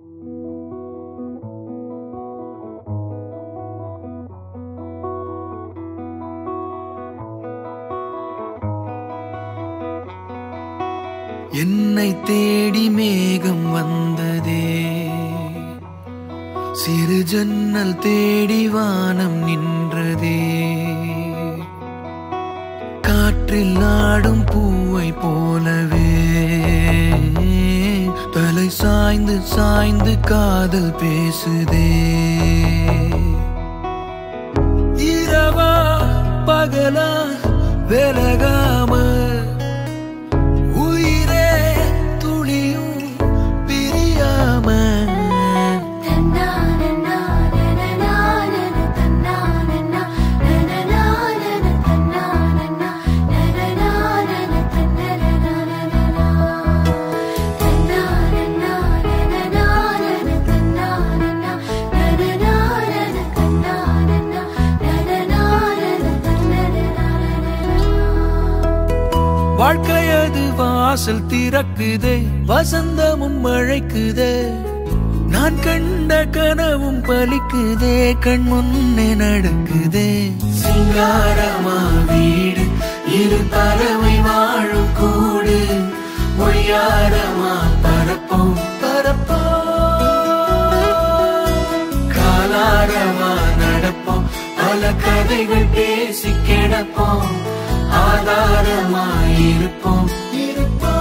என்னை தேடி மேகம் வந்ததே சிறு ஜன்னல் தேடி வானம் நின்றதே காற்றில் ஆடும் பூவை போலவே தலை சாய்ந்து சாய்ந்து காதல் பேசுதே இரவா பகலா விலகாம உயிரே துளியும் பிரியாம வாழ்க்கையது வாசல் திறக்குதே வசந்தமும் மழைக்குதே நான் கண்ட கனவும் பலிக்குதே கண் முன்னே நடக்குதே சிங்காரமா வீடு இரு பறவை வாழும் கூடு ஒய்யாரமா பரப்போம் பரப்போம் காலாரமா நடப்போம் பல கதைகள் பேசி கிடப்போம் ஆதாரமாய் இருப்போம் இருப்போம்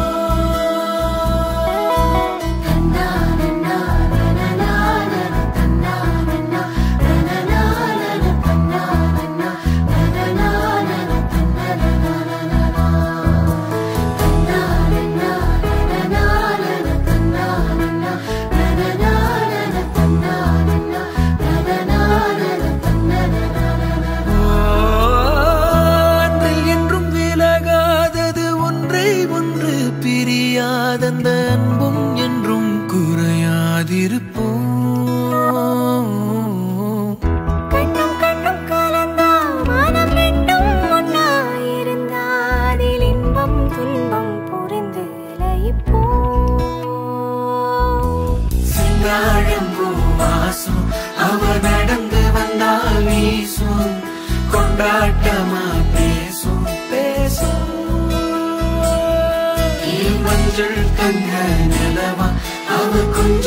அன்றில் என்றும் விலகாதது ஒன்றை ஒன்று பிரியாதந்த அன்பும் என்றும் குறையாதிருப்போம் கண்ணும் கண்ணும் கலந்தா மனம் ரெண்டும் ஒன்னாயிருந்தா அதில் இன்பம் துன்பம் புரிந்து லயிப்போம் சிங்காழம் வாசம் அவ நடந்து வந்தால் வீசும் கொண்டாட்டமா பேசும் பேசும் மஞ்சள் தங்க நிலவா அவ கொஞ்ச